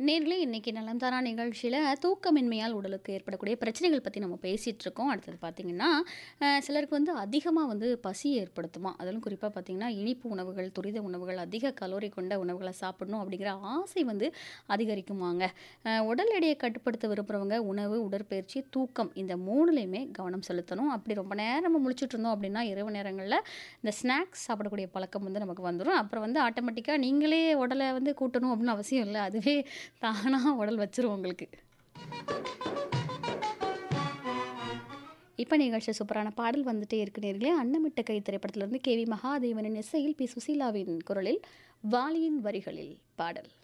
நேர்களே இன்னைக்கு நலம் தானா நிகழ்ச்சியில் தூக்கமின்மையால் உடலுக்கு ஏற்படக்கூடிய பிரச்சனைகள் பற்றி நம்ம பேசிகிட்டு இருக்கோம் அடுத்தது பார்த்திங்கன்னா அஹ், சிலருக்கு வந்து அதிகமாக வந்து பசி ஏற்படுத்துமா அதிலும் குறிப்பாக பார்த்திங்கன்னா இனிப்பு உணவுகள் துரித உணவுகள் அதிக கலோரி கொண்ட உணவுகளை சாப்பிடணும் அப்படிங்கிற ஆசை வந்து அதிகரிக்குமாங்க அஹ், உடல் எடையை கட்டுப்படுத்த விரும்புகிறவங்க உணவு உடற்பயிற்சி தூக்கம் இந்த மூணுலேயுமே கவனம் செலுத்தணும் அப்படி ரொம்ப நேரம் நம்ம முழிச்சிட்டு இருந்தோம் அப்படின்னா இரவு நேரங்களில் இந்த ஸ்நாக்ஸ் சாப்பிடக்கூடிய பழக்கம் வந்து நமக்கு வந்துடும் அப்புறம் வந்து ஆட்டோமேட்டிக்காக நீங்களே உடலை வந்து கூட்டணும் அப்படின்னு அவசியம் இல்லை அதுவே தானாக உடல் வச்சிரும் உங்களுக்கு இப்போ நிகழ்ச்சி சூப்பரான பாடல் வந்துட்டே இருக்கு நேர்களே அன்னமிட்ட கை திரைப்படத்திலிருந்து கே வி மகாதேவனின் இசையில் பி சுசீலாவின் குரலில் வாலியின் வரிகளில் பாடல்